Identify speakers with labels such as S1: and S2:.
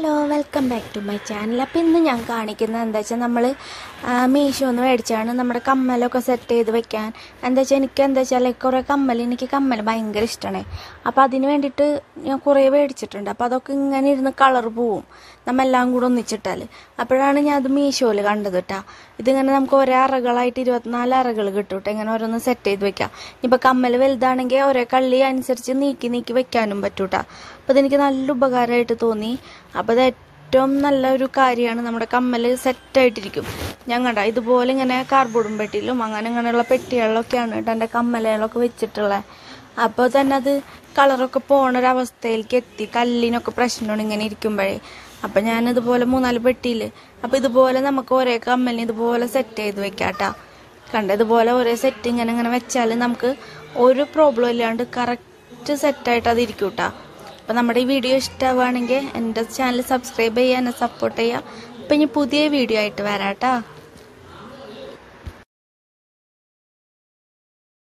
S1: hello welcome back to my channel അപ്പോൾ ഇന്ന് ഞാൻ കാണിക്കുന്നത് എന്താ വെച്ചാൽ നമ്മൾ മീഷോ ഒന്ന് മേടിച്ചാണ് നമ്മുടെ കമ്മലൊക്കെ സെറ്റ് ചെയ്ത് വെക്കാൻ എന്താ വെച്ചാൽ എനിക്ക് എന്താ വെച്ചാൽ കുറേ കമ്മൽ എനിക്ക് കമ്മൽ ഭയങ്കര ഇഷ്ടമാണ് അപ്പോൾ അതിന് വേണ്ടിയിട്ട് ഞാൻ കുറേ മേടിച്ചിട്ടുണ്ട് അപ്പോൾ അതൊക്കെ ഇങ്ങനെ ഇരുന്ന് കളർ പോവും നമ്മെല്ലാം കൂടെ ഒന്നിച്ചിട്ടാൽ അപ്പോഴാണ് ഞാൻ അത് മീഷോയിൽ കണ്ടത് കേട്ടോ ഇതിങ്ങനെ നമുക്ക് ഒരേ അറകളായിട്ട് ഇരുപത്തിനാല് അറകൾ കിട്ടും കേട്ടോ ഇങ്ങനെ ഓരോന്ന് സെറ്റ് ചെയ്ത് വെക്കാം ഇപ്പോൾ കമ്മൽ വലുതാണെങ്കിൽ ഒരേ കള്ളി അനുസരിച്ച് നീക്കി നീക്കി വെക്കാനും പറ്റൂട്ടാ അപ്പോൾ ഇതെനിക്ക് നല്ല ഉപകാരമായിട്ട് തോന്നി അപ്പോൾ ഇത് ഏറ്റവും നല്ല ഒരു കാര്യമാണ് നമ്മുടെ കമ്മൽ സെറ്റായിട്ടിരിക്കും ഞാൻ കണ്ട ഇതുപോലെ ഇങ്ങനെ കാർബോർഡും പെട്ടിയിലും അങ്ങനെ ഇങ്ങനെയുള്ള പെട്ടികളിലൊക്കെയാണ് കേട്ടോ എൻ്റെ കമ്മലുകളൊക്കെ വെച്ചിട്ടുള്ളത് അപ്പോൾ തന്നെ അത് കളറൊക്കെ പോണൊരവസ്ഥയിലേക്ക് എത്തി കല്ലിനൊക്കെ പ്രശ്നമാണ് ഇങ്ങനെ ഇരിക്കുമ്പോഴേ അപ്പം ഞാൻ ഇതുപോലെ മൂന്നാല് പെട്ടിയിൽ അപ്പോൾ ഇതുപോലെ നമുക്ക് ഒരേ കമ്മലിന് ഇതുപോലെ സെറ്റ് ചെയ്ത് വെക്കാട്ടാ കണ്ട ഇതുപോലെ ഒരേ സെറ്റ് ഇങ്ങനെ ഇങ്ങനെ വെച്ചാൽ നമുക്ക് ഒരു പ്രോബ്ലം ഇല്ലാണ്ട് കറക്റ്റ് സെറ്റായിട്ട് അത് ഇരിക്കും കേട്ടോ അപ്പോൾ നമ്മുടെ ഈ വീഡിയോ ഇഷ്ടമാവുകയാണെങ്കിൽ എൻ്റെ ചാനൽ സബ്സ്ക്രൈബ് ചെയ്യുക എന്നെ സപ്പോർട്ട് ചെയ്യുക അപ്പം ഇനി പുതിയ വീഡിയോ ആയിട്ട് വരാം കേട്ടോ